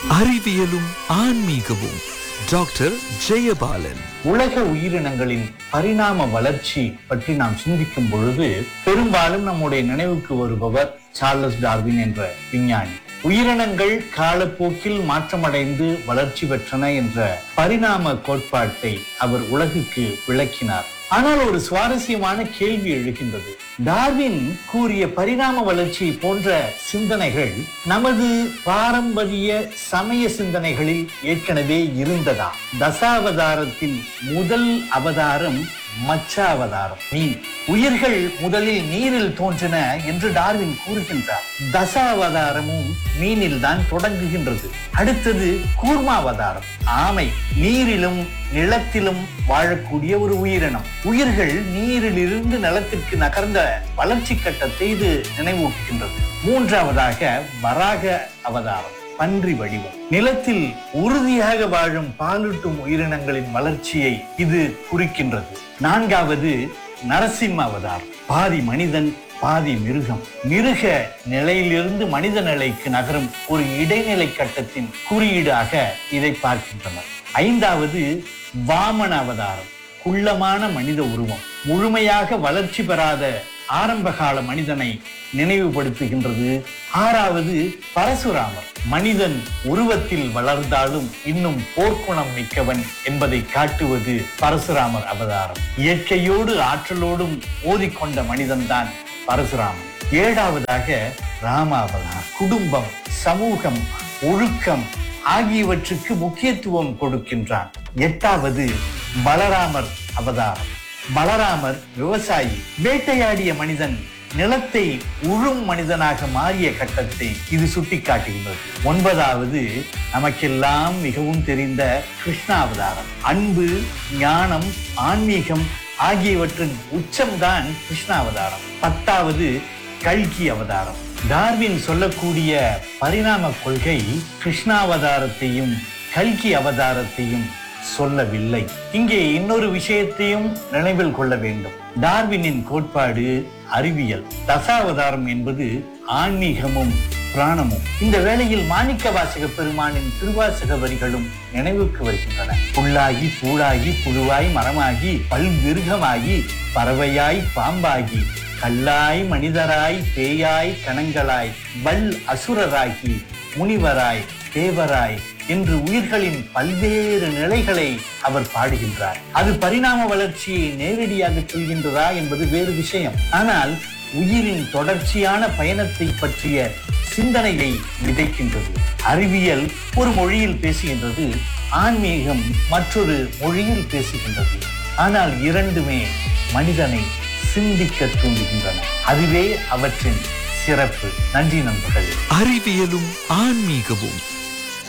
அறிவியலும் ஆன்மீகமும் டாக்டர் ஜெயபாலன் உலக உயிரினங்களின் பரிணாம வளர்ச்சி பற்றி நாம் சிந்திக்கும் பொழுது பெரும்பாலும் நம்முடைய நினைவுக்கு வருபவர் சார்லஸ் டார்வின் என்ற விஞ்ஞானி உயிரினங்கள் காலப்போக்கில் மாற்றமடைந்து வளர்ச்சி பெற்றன என்ற பரிணாம கோட்பாட்டை அவர் உலகுக்கு விளக்கினார் ஆனால் ஒரு சுவாரஸ்யமான கேள்வி எழுகின்றது டார்வின் கூறிய பரிணாம வளர்ச்சி போன்ற சிந்தனைகள் நமது பாரம்பரிய சமய சிந்தனைகளில் ஏற்கனவே இருந்ததா தசாவதாரத்தின் முதல் அவதாரம் மச்சாவதாரம் மீன் உயிர்கள் முதலில் நீரில் தோன்றின என்று டார்வின் கூறுகின்றார் தசாவதாரமும் மீனில் தான் தொடங்குகின்றது அடுத்தது கூர்மாவதாரம் ஆமை நீரிலும் நிலத்திலும் வாழக்கூடிய ஒரு உயிரினம் உயிர்கள் நீரிலிருந்து நிலத்திற்கு நகர்ந்த வளர்ச்சி கட்டத்தை இது நினைவூட்டுகின்றது மூன்றாவதாக வராக அவதாரம் பன்றி வடிவம் நிலத்தில் உறுதியாக வாழும் பாலூட்டும் உயிரினங்களின் வளர்ச்சியை இது குறிக்கின்றது நான்காவது நரசிம்ம அவதாரம் பாதி மனிதன் பாதி மிருகம் மிருக நிலையிலிருந்து மனித நிலைக்கு நகரும் ஒரு இடைநிலை கட்டத்தின் குறியீடாக இதை பார்க்கின்றனர் ஐந்தாவது வாமன அவதாரம் குள்ளமான மனித உருவம் முழுமையாக வளர்ச்சி பெறாத ஆரம்பகால மனிதனை நினைவுபடுத்துகின்றது ஆறாவது பரசுராமர் மனிதன் உருவத்தில் வளர்ந்தாலும் இன்னும் போர்க்குணம் மிக்கவன் என்பதை காட்டுவது பரசுராமர் அவதாரம் இயற்கையோடு ஆற்றலோடும் ஓதிக்கொண்ட மனிதன்தான் பரசுராமன் ஏழாவதாக ராம அவதாரம் குடும்பம் சமூகம் ஒழுக்கம் ஆகியவற்றுக்கு முக்கியத்துவம் கொடுக்கின்றான் எட்டாவது பலராமர் அவதாரம் பலராமர் விவசாயி வேட்டையாடிய மனிதன் நிலத்தை உழும் மனிதனாக மாறிய கட்டத்தை இது சுட்டிக்காட்டுகின்றது ஒன்பதாவது நமக்கெல்லாம் மிகவும் தெரிந்த கிருஷ்ணா அவதாரம் அன்பு ஞானம் ஆன்மீகம் ஆகியவற்றின் உச்சம்தான் கிருஷ்ணா அவதாரம் பத்தாவது கல்கி அவதாரம் டார்வின் சொல்லக்கூடிய பரிணாம கொள்கை கிருஷ்ணாவதாரத்தையும் கல்கி அவதாரத்தையும் சொல்லவில்லை இங்கே இன்னொரு விஷயத்தையும் நினைவில் கொள்ள வேண்டும் டார்வினின் கோட்பாடு அறிவியல் தசாவதாரம் என்பது ஆன்மீகமும் புராணமும் இந்த வேளையில் மாணிக்க வாசக பெருமானின் திருவாசக வரிகளும் நினைவுக்கு வருகின்றன புல்லாகி பூடாகி புழுவாய் மரமாகி பல்விருகமாகி பறவையாய் பாம்பாகி கல்லாய் மனிதராய் பேயாய் கணங்களாய் வல் அசுரராகி முனிவராய் தேவராய் என்று உயிர்களின் பல்வேறு நிலைகளை அவர் பாடுகின்றார் அது பரிணாம வளர்ச்சியை நேரடியாக சொல்கின்றதா என்பது வேறு விஷயம் ஆனால் உயிரின் தொடர்ச்சியான பயணத்தை பற்றிய சிந்தனையை விதைக்கின்றது அறிவியல் ஒரு மொழியில் பேசுகின்றது ஆன்மீகம் மற்றொரு மொழியில் பேசுகின்றது ஆனால் இரண்டுமே மனிதனை சிந்திக்க தூண்டுகின்றன அதுவே அவற்றின் சிறப்பு நன்றி நண்பர்களே அறிவியலும் ஆன்மீகமும்